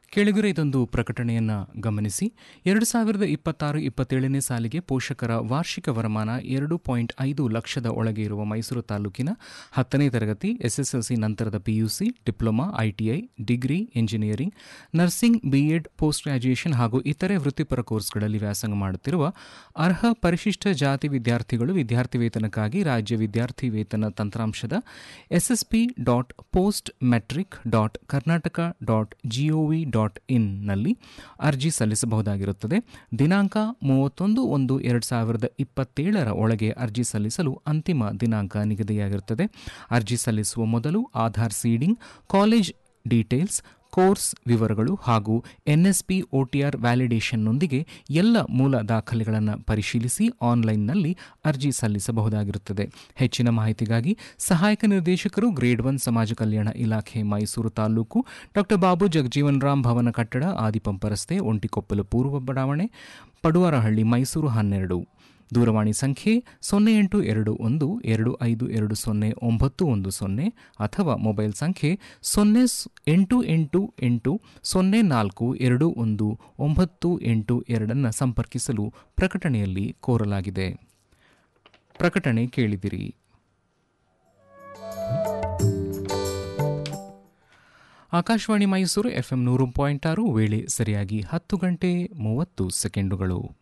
ಕೆಳಗರೆ ಇದೊಂದು ಪ್ರಕಟಣೆಯನ್ನು ಗಮನಿಸಿ ಎರಡು ಸಾವಿರದ ಇಪ್ಪತ್ತಾರು ಇಪ್ಪತ್ತೇಳನೇ ಸಾಲಿಗೆ ಪೋಷಕರ ವಾರ್ಷಿಕ ವರಮಾನ ಎರಡು ಪಾಯಿಂಟ್ ಐದು ಲಕ್ಷದ ಒಳಗೆ ಇರುವ ಮೈಸೂರು ತಾಲೂಕಿನ ಹತ್ತನೇ ತರಗತಿ ಎಸ್ಎಸ್ಎಲ್ಸಿ ನಂತರದ P U C diploma I T I degree engineering nursing B Ed post graduation ಹಾಗೂ ಇತರೆ ವೃತ್ತಿಪರ ಕೋರ್ಸ್ಗಳಲ್ಲಿ ವ್ಯಾಸಂಗ ಮಾಡುತ್ತಿರುವ ಅರ್ಹ ಪರಿಶಿಷ್ಟ ಜಾತಿ ವಿದ್ಯಾರ್ಥಿಗಳು ವಿದ್ಯಾರ್ಥಿ ವೇತನಕ್ಕಾಗಿ ರಾಜ್ಯ ವಿದ್ಯಾರ್ಥಿ ವೇತನ ತಂತ್ರಾಂಶದ S S P dot post metric dot Karnataka dot G O V dot ಇನ್ನಲ್ಲಿ ಅರ್ಜಿ ಸಲ್ಲಿಸಬಹುದಾಗಿರುತ್ತದೆ ದಿನಾಂಕ ಮೂವತ್ತೊಂದು ಒಂದು ಎರಡು ಸಾವಿರದ ಇಪ್ಪತ್ತೇಳರ ಒಳಗೆ ಅರ್ಜಿ ಸಲ್ಲಿಸಲು ಅಂತಿಮ ದಿನಾಂಕ ನಿಗದಿಯಾಗಿರುತ್ತದೆ ಅರ್ಜಿ ಸಲ್ಲಿಸುವ ಮೊದಲು Aadhaar seeding college details course ವಿವರಗಳು ಹಾಗೂ ಎನ್ಎಸ್ಪಿ ಒಟಿಆರ್ ವ್ಯಾಲಿಡೇಷನ್ನೊಂದಿಗೆ ಎಲ್ಲ ಮೂಲ ದಾಖಲೆಗಳನ್ನು ಪರಿಶೀಲಿಸಿ ಆನ್ಲೈನ್ನಲ್ಲಿ ಅರ್ಜಿ ಸಲ್ಲಿಸಬಹುದಾಗಿರುತ್ತದೆ ಹೆಚ್ಚಿನ ಮಾಹಿತಿಗಾಗಿ ಸಹಾಯಕ ನಿರ್ದೇಶಕರು ಗ್ರೇಡ್ ಒನ್ ಸಮಾಜ ಕಲ್ಯಾಣ ಇಲಾಖೆ ಮೈಸೂರು ತಾಲೂಕು ಡಾಕ್ಟರ್ ಬಾಬು ಜಗಜೀವನ್ ರಾಮ್ ಭವನ ಕಟ್ಟಡ ಆದಿಪಂಪ ರಸ್ತೆ ಒಂಟಿಕೊಪ್ಪಲು ಪೂರ್ವ ಬಡಾವಣೆ ಪಡುವರಹಳ್ಳಿ ಮೈಸೂರು ಹನ್ನೆರಡು ದೂರವಾಣಿ ಸಂಖ್ಯೆ ಸೊನ್ನೆ ಎಂಟು ಎರಡು ಒಂದು ಎರಡು ಐದು ಎರಡು ಸೊನ್ನೆ ಒಂಬತ್ತು ಒಂದು ಸೊನ್ನೆ ಅಥವಾ ಮೊಬೈಲ್ ಸಂಖ್ಯೆ ಸೊನ್ನೆ ಸ್- ಎಂಟು ಎಂಟು ಎಂಟು ಸೊನ್ನೆ ನಾಲ್ಕು ಎರಡು ಒಂದು ಒಂಬತ್ತು ಎಂಟು ಎರಡನ್ನು ಸಂಪರ್ಕಿಸಲು ಪ್ರಕಟಣೆಯಲ್ಲಿ ಕೋರಲಾಗಿದೆ ಪ್ರಕಟಣೆ ಕೇಳಿದಿರಿ ಆಕಾಶವಾಣಿ ಮೈಸೂರು ಎಫ್ಎಂ ನೂರು ಪಾಯಿಂಟ್ ಆರು ವೇಳೆ ಸರಿಯಾಗಿ ಹತ್ತು ಗಂಟೆ ಮೂವತ್ತು ಸೆಕೆಂಡುಗಳು